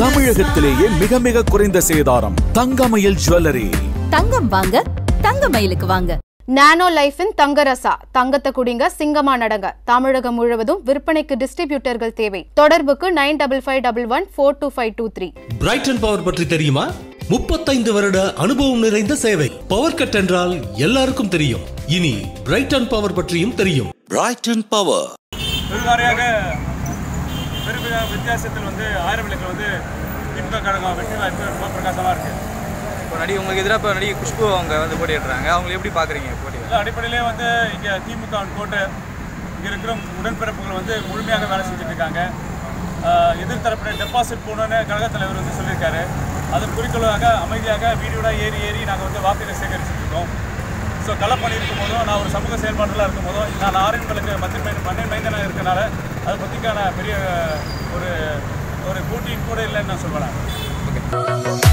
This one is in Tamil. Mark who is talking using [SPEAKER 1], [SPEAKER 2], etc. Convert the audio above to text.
[SPEAKER 1] தமிழகத்திலேயே மிக மிக குறைந்த சேதாரம் தங்கமயில் ஜுவல்லரி
[SPEAKER 2] தங்கம் வாங்க தங்க மயிலுக்கு வாங்க
[SPEAKER 3] நானோ லைஃபின் தங்கரசா தங்கத்தை குடிங்க சிங்கமா நடங்க தமிழகம் முழுவதும் விற்பனைக்கு டிஸ்ட்ரிபியூட்டர்கள் தேவை தொடர்புக்கு nine double five double one four two five two three
[SPEAKER 4] Brighton power பற்றி தெரியுமா முப்பத்தைந்து வருட அனுபவம் நிறைந்த சேவை பவர் கட் என்றால் எல்லாருக்கும் தெரியும் இனி பிரைட்டன் பவர் பற்றியும் தெரியும்
[SPEAKER 5] பிரைட்டன் பவர்
[SPEAKER 6] பெருவாரியாக பெருமித வித்தியாசத்தில் வந்து ஆயிரம் விளக்கில் வந்து திமுக கழகம் வெற்றி வாய்ப்பு ரொம்ப பிரகாசமாக இருக்குது
[SPEAKER 7] இப்போ நடிகை உங்களுக்கு எதிராக இப்போ நடிகை குஷ்பு அவங்க வந்து போட்டியிடுறாங்க அவங்களை எப்படி பார்க்குறீங்க போட்டி
[SPEAKER 6] இல்லை அடிப்படையிலே வந்து இங்கே திமுக கோட்டை இங்கே இருக்கிற உடன்பிறப்புகள் வந்து முழுமையாக வேலை செஞ்சுட்டு இருக்காங்க ஆஹ் எதிர்த்தரப்பினர் டெபாசிட் போகணுன்னு கழகத் தலைவர் வந்து சொல்லியிருக்காரு அதன் குறிக்கோளாக அமைதியாக வீடியோட ஏறி ஏறி நாங்கள் வந்து வாக்குகளை சேகரிச்சுட்டு இருக்கோம் ஸோ களப்பணி இருக்கும் போதும் நான் ஒரு சமூக செயல்பாடுலாம் இருக்கும் போதும் நான் ஆரியன்களுக்கு மத்திய மைந்த மண்ணை மைந்தனாக இருக்கனால அதை பற்றிக்கான பெரிய ஒரு ஒரு போட்டியின் கூட இல்லைன்னு நான் சொல்வேன்